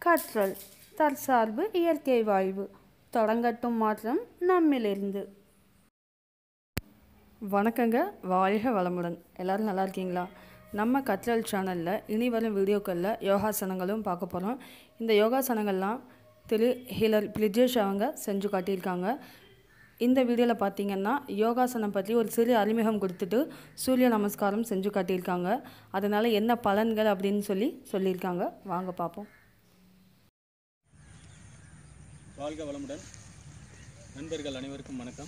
கற்றல் தற்சார்பு இயற்கை வாழ்வு தொடங்கட்டும் மாற்றம் நம்மிலிருந்து வணக்கங்க வாழ்க வளமுடன் எல்லாரும் நல்லா இருக்கீங்களா நம்ம கற்றல் சேனலில் இனி வரும் வீடியோக்களில் யோகாசனங்களும் பார்க்க போகிறோம் இந்த யோகாசனங்கள்லாம் திரு ஹிலர் பிளிஜேஷ் அவங்க செஞ்சு காட்டியிருக்காங்க இந்த வீடியோவில் பார்த்தீங்கன்னா யோகாசனம் பற்றி ஒரு சிறு அறிமுகம் கொடுத்துட்டு சூரிய நமஸ்காரம் செஞ்சு காட்டியிருக்காங்க அதனால் என்ன பலன்கள் அப்படின்னு சொல்லி சொல்லியிருக்காங்க வாங்க பார்ப்போம் வாழ்க வளமுடன் நண்பர்கள் அனைவருக்கும் வணக்கம்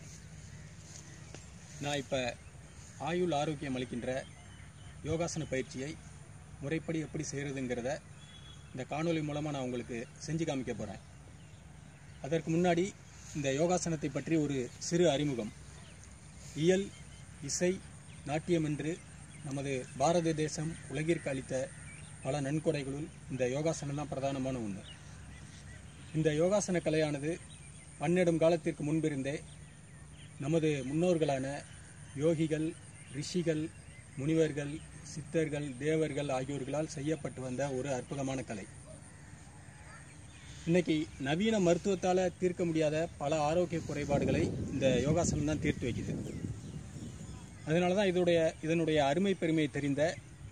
நான் இப்போ ஆயுள் ஆரோக்கியம் அளிக்கின்ற யோகாசன பயிற்சியை முறைப்படி எப்படி செய்கிறதுங்கிறத இந்த காணொளி மூலமாக நான் உங்களுக்கு செஞ்சு காமிக்க போகிறேன் அதற்கு முன்னாடி இந்த யோகாசனத்தை பற்றி ஒரு சிறு அறிமுகம் இயல் இசை நாட்டியம் என்று நமது பாரத தேசம் உலகிற்கு அளித்த பல நன்கொடைகளுள் இந்த யோகாசனம் தான் பிரதானமான ஒன்று இந்த யோகாசன கலையானது பன்னெடும் காலத்திற்கு முன்பிருந்தே நமது முன்னோர்களான யோகிகள் ரிஷிகள் முனிவர்கள் சித்தர்கள் தேவர்கள் ஆகியோர்களால் செய்யப்பட்டு வந்த ஒரு அற்புதமான கலை இன்னைக்கு நவீன மருத்துவத்தால் தீர்க்க முடியாத பல ஆரோக்கிய குறைபாடுகளை இந்த யோகாசனம் தான் தீர்த்து வைக்குது அதனால தான் இதோடைய இதனுடைய அருமை பெருமையை தெரிந்த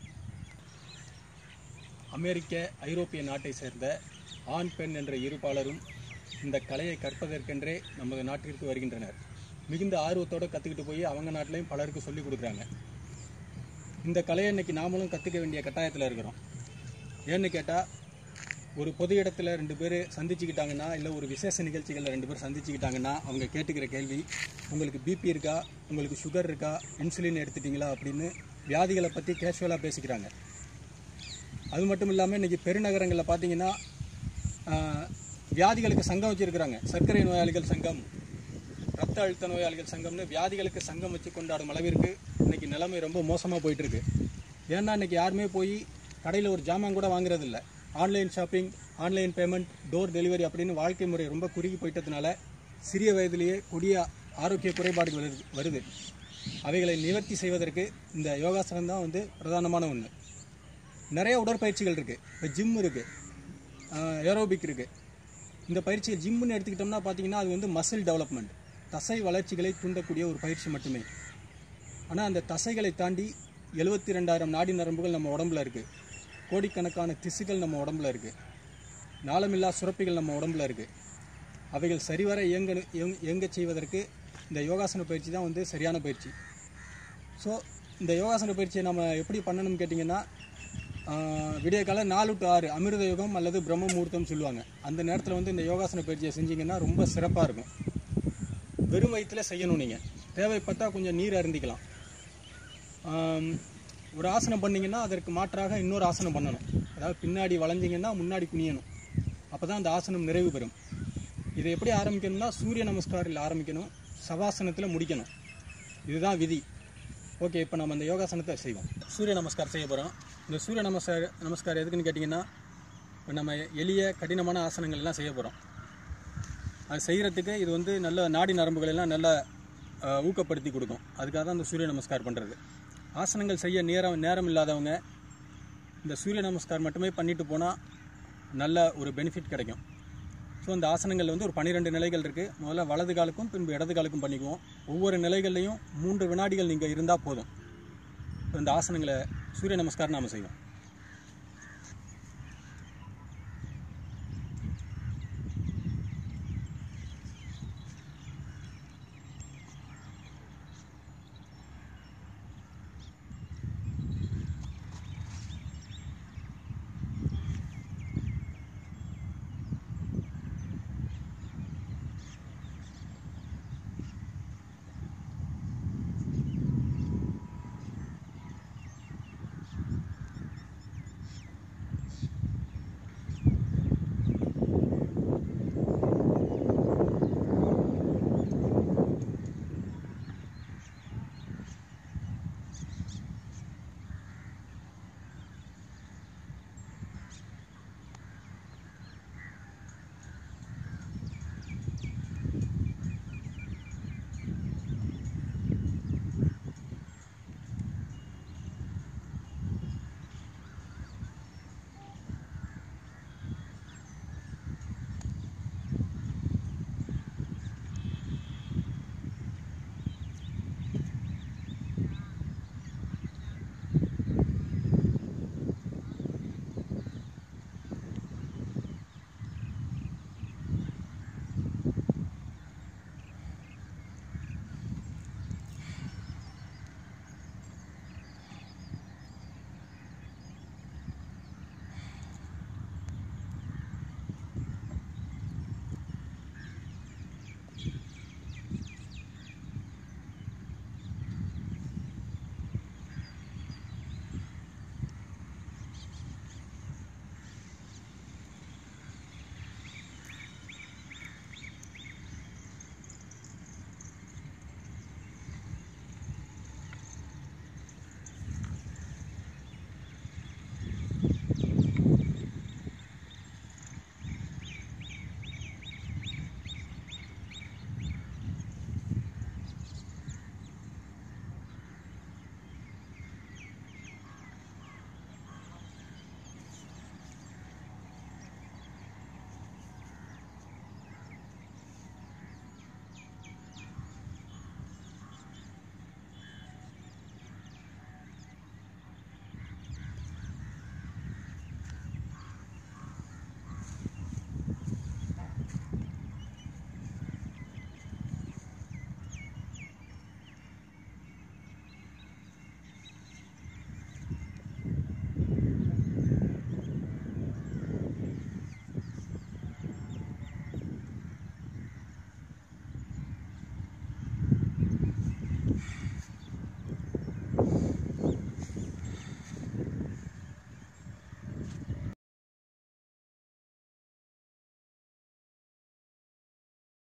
அமெரிக்க ஐரோப்பிய நாட்டை சேர்ந்த ஆண் பெண் என்ற இருபாலரும் இந்த கலையை கற்பதற்கென்றே நமது நாட்டிற்கு வருகின்றனர் மிகுந்த ஆர்வத்தோடு கற்றுக்கிட்டு போய் அவங்க நாட்டிலையும் பலருக்கு சொல்லிக் கொடுக்குறாங்க இந்த கலையை இன்னைக்கு நாமளும் கற்றுக்க வேண்டிய கட்டாயத்தில் இருக்கிறோம் ஏன்னு கேட்டால் ஒரு பொது இடத்துல ரெண்டு பேர் சந்திச்சுக்கிட்டாங்கன்னா இல்லை ஒரு விசேஷ நிகழ்ச்சிகளில் ரெண்டு பேர் சந்திச்சுக்கிட்டாங்கன்னா அவங்க கேட்டுக்கிற கேள்வி உங்களுக்கு பிபி இருக்கா உங்களுக்கு சுகர் இருக்கா இன்சுலின் எடுத்துட்டீங்களா அப்படின்னு வியாதிகளை பற்றி கேஷுவலாக பேசிக்கிறாங்க அது மட்டும் இல்லாமல் இன்றைக்கி பெருநகரங்களில் பார்த்தீங்கன்னா ஆஹ், வியாதிகளுக்கு சங்கம் வச்சுருக்கிறாங்க சர்க்கரை நோயாளிகள் சங்கம் ரத்த அழுத்த நோயாளிகள் சங்கம்னு வியாதிகளுக்கு சங்கம் வச்சு கொண்டாடும் அளவிற்கு இன்னைக்கு நிலைமை ரொம்ப மோசமாக போயிட்டு இருக்கு ஏன்னா இன்னைக்கு யாருமே போய் கடையில் ஒரு ஜாமான் கூட வாங்குறது இல்ல online shopping online payment door delivery அப்படின்னு வாழ்க்கை முறை ரொம்ப குறுகி போயிட்டதுனால சிறிய வயதிலேயே கொடிய ஆரோக்கிய குறைபாடுகள் வருது வருது அவைகளை நிவர்த்தி செய்வதற்கு இந்த யோகாசனம் தான் வந்து பிரதானமான ஒன்று நிறைய உடற்பயிற்சிகள் இருக்குது இப்போ ஜிம் இருக்குது ஏரோபிக் இருக்குது இந்த பயிற்சியை ஜிம்முன்னு எடுத்துக்கிட்டோம்னா பார்த்தீங்கன்னா அது வந்து மசில் டெவலப்மெண்ட் தசை வளர்ச்சிகளை தூண்டக்கூடிய ஒரு பயிற்சி மட்டுமே ஆனால் அந்த தசைகளை தாண்டி எழுபத்தி ரெண்டாயிரம் நாடி நரம்புகள் நம்ம உடம்புல இருக்குது கோடிக்கணக்கான திசுகள் நம்ம உடம்புல இருக்குது நாளமில்லா சுரப்பிகள் நம்ம உடம்புல இருக்குது அவைகள் சரிவர இயங்க இயங்க- இயங்கச் செய்வதற்கு இந்த யோகாசன பயிற்சி தான் வந்து சரியான பயிற்சி ஸோ இந்த யோகாசன பயிற்சியை நம்ம எப்படி பண்ணணும்னு கேட்டிங்கன்னா விடிய கால நாலு டு ஆறு அமிர்த யோகம் அல்லது பிரம்ம முகூர்த்தம் சொல்லுவாங்க அந்த நேரத்தில் வந்து இந்த யோகாசன பயிற்சியை செஞ்சீங்கன்னா ரொம்ப சிறப்பாக இருக்கும் வெறும் வயிற்றில் செய்யணும் நீங்கள் தேவைப்பட்டால் கொஞ்சம் நீர் அருந்திக்கலாம் ஆம், ஒரு ஆசனம் பண்ணீங்கன்னா அதற்கு மாற்றாக இன்னொரு ஆசனம் பண்ணணும் அதாவது பின்னாடி வளைஞ்சிங்கன்னா முன்னாடி குனியணும் அப்போ தான் அந்த ஆசனம் நிறைவு பெறும் இதை எப்படி ஆரம்பிக்கணும்னா சூரிய நமஸ்காரில் ஆரம்பிக்கணும் சவாசனத்தில் முடிக்கணும் இதுதான் விதி ஓகே இப்போ நம்ம அந்த யோகாசனத்தை செய்வோம் சூரிய நமஸ்கார் செய்ய போகிறோம் இந்த சூரிய நமஸ்கார் நமஸ்கார் எதுக்குன்னு கேட்டிங்கன்னா இப்ப நம்ம எளிய கடினமான ஆசனங்கள் எல்லாம் செய்ய போகிறோம் அது செய்கிறதுக்கு இது வந்து நல்ல நாடி நரம்புகள் எல்லாம் நல்லா அஹ், ஊக்கப்படுத்தி கொடுக்கும் அதுக்காக தான் இந்த சூரிய நமஸ்கார் பண்ணுறது ஆசனங்கள் செய்ய நேரம் நேரம் இல்லாதவங்க இந்த சூரிய நமஸ்கார் மட்டுமே பண்ணிட்டு போனால் நல்ல ஒரு பெனிஃபிட் கிடைக்கும் ஸோ இந்த ஆசனங்கள் வந்து ஒரு பன்னிரெண்டு நிலைகள் இருக்குது முதல்ல வலது காலுக்கும் பின்பு இடது காலுக்கும் பண்ணிக்குவோம் ஒவ்வொரு நிலைகள்லையும் மூன்று வினாடிகள் நீங்கள் இருந்தால் போதும் இப்ப இந்த ஆசனங்களை சூரிய நமஸ்காரம் நாம் செய்வோம்